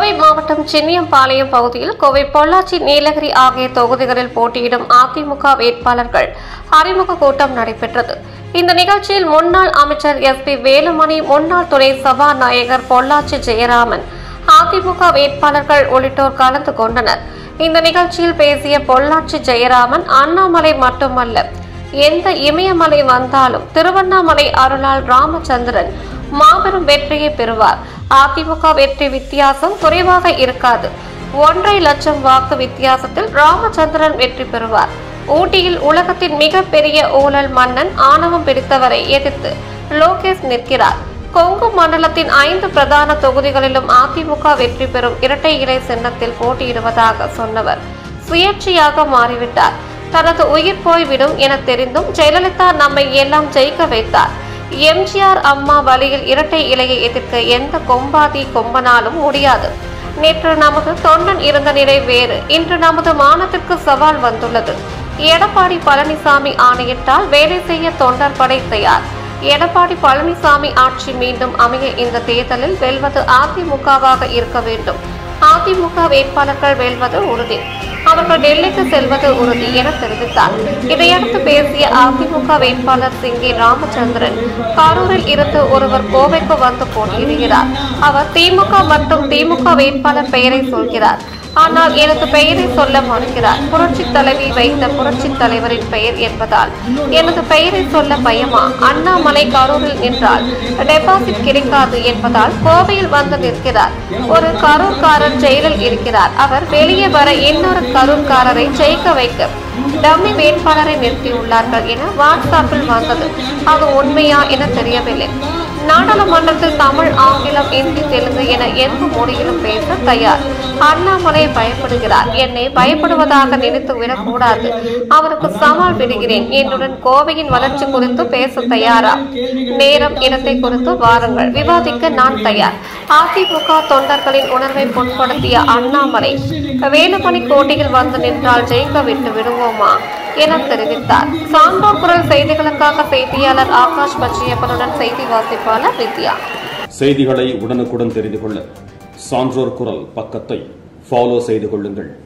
கோவை மாவட்டம் சின்னியம்பாளையம் பகுதியில் கோவை பொள்ளாச்சி நீலகிரி ஆகிய தொகுதிகளில் போட்டியிடும் அதிமுக வேட்பாளர்கள் அறிமுக கூட்டம் நடைபெற்றது இந்த நிகழ்ச்சியில் முன்னாள் அமைச்சர் எஸ் பி வேலுமணி முன்னாள் துணை சபாநாயகர் பொள்ளாச்சி ஜெயராமன் அதிமுக வேட்பாளர்கள் உள்ளிட்டோர் கலந்து கொண்டனர் இந்த நிகழ்ச்சியில் பேசிய பொள்ளாச்சி ஜெயராமன் அண்ணாமலை மட்டுமல்ல எந்த இமயமலை வந்தாலும் திருவண்ணாமலை அருளால் ராமச்சந்திரன் மாபெரும் வெற்றியை பெறுவார் அதிமுக வெற்றி வித்தியாசம் குறைவாக இருக்காது ஒன்றரை லட்சம் வாக்கு வித்தியாசத்தில் ராமச்சந்திரன் வெற்றி பெறுவார் ஊட்டியில் உலகத்தின் மிகப்பெரிய ஊழல் மன்னன் ஆணவம் பிடித்தவரை எதிர்த்து லோகேஷ் நிற்கிறார் கொங்கு மண்டலத்தின் ஐந்து பிரதான தொகுதிகளிலும் அதிமுக வெற்றி பெறும் இரட்டை இலை சின்னத்தில் போட்டியிடுவதாக சொன்னவர் சுயேட்சையாக மாறிவிட்டார் தனது உயிர் போய்விடும் என தெரிந்தும் ஜெயலலிதா நம்மை எல்லாம் ஜெயிக்க வைத்தார் எம்ஜிஆர் அம்மா வழியில் இரட்டை இலையை எதிர்க்க எந்த கொம்பாதி கொம்பனாலும் முடியாது நேற்று நமது தொண்டன் இருந்த நிலை வேறு இன்று நமது மானத்திற்கு சவால் வந்துள்ளது எடப்பாடி பழனிசாமி ஆணையிட்டால் வேலை செய்ய தொண்டர் படை தயார் எடப்பாடி பழனிசாமி ஆட்சி மீண்டும் அமைய இந்த தேர்தலில் வெல்வது அதிமுகவாக இருக்க வேண்டும் அதிமுக வேட்பாளர்கள் வெல்வது உறுதி அவர்கள் டெல்லிக்கு செல்வது உறுதி என தெரிவித்தார் இதையடுத்து பேசிய அதிமுக வேட்பாளர் சிங்கி ராமச்சந்திரன் கரூரில் இருந்து ஒருவர் கோவைக்கு வந்து போட்டியிடுகிறார் அவர் திமுக மற்றும் திமுக வேட்பாளர் பெயரை சொல்கிறார் ஆனால் எனது பெயரை சொல்ல மறுக்கிறார் புரட்சி தலைவி வைத்த புரட்சி தலைவரின் பெயர் என்பதால் எனது பெயரை சொல்ல பயமா அண்ணாமலை கரூரில் நின்றால் டெபாசிட் கிடைக்காது என்பதால் கோவையில் வந்து நிற்கிறார் ஒரு கரூர்காரர் ஜெயிலில் இருக்கிறார் அவர் வெளியே வர இன்னொரு கரூர்காரரை ஜெயிக்க வைக்க டம்மி வேட்பாளரை நிறுத்தியுள்ளார்கள் என வாட்ஸ்அப்பில் வந்தது அது உண்மையா என தெரியவில்லை நாடாளுமன்றத்தில் தமிழ் ஆங்கிலம் இந்தி தெலுங்கு என எந்த மொழியிலும் பேச தயார் அண்ணாமலை பயப்படுகிறார் என்னை பயப்படுவதாக நினைத்து விடக்கூடாது அவருக்கு சவால் விடுகிறேன் என்னுடன் கோவையின் வளர்ச்சி குறித்து பேச தயாரா நேரம் இடத்தை குறித்து வாருங்கள் விவாதிக்க நான் தயார் அதிமுக தொண்டர்களின் உணர்வை புண்படுத்திய அண்ணாமலை வேலுமணி கோட்டையில் வந்து நின்றால் ஜெயிக்க விட்டு விடுவோமா என தெரிவித்தார் சான்றோர் குரல் செய்திகளுக்காக செய்தியாளர் ஆகாஷ் பச்சையப்பனுடன் செய்தி வாசிப்பாளர் வித்யா செய்திகளை உடனுக்குடன் தெரிந்து கொள்ள சான்றோர் குரல் பக்கத்தை ஃபாலோ செய்து கொள்ளுங்கள்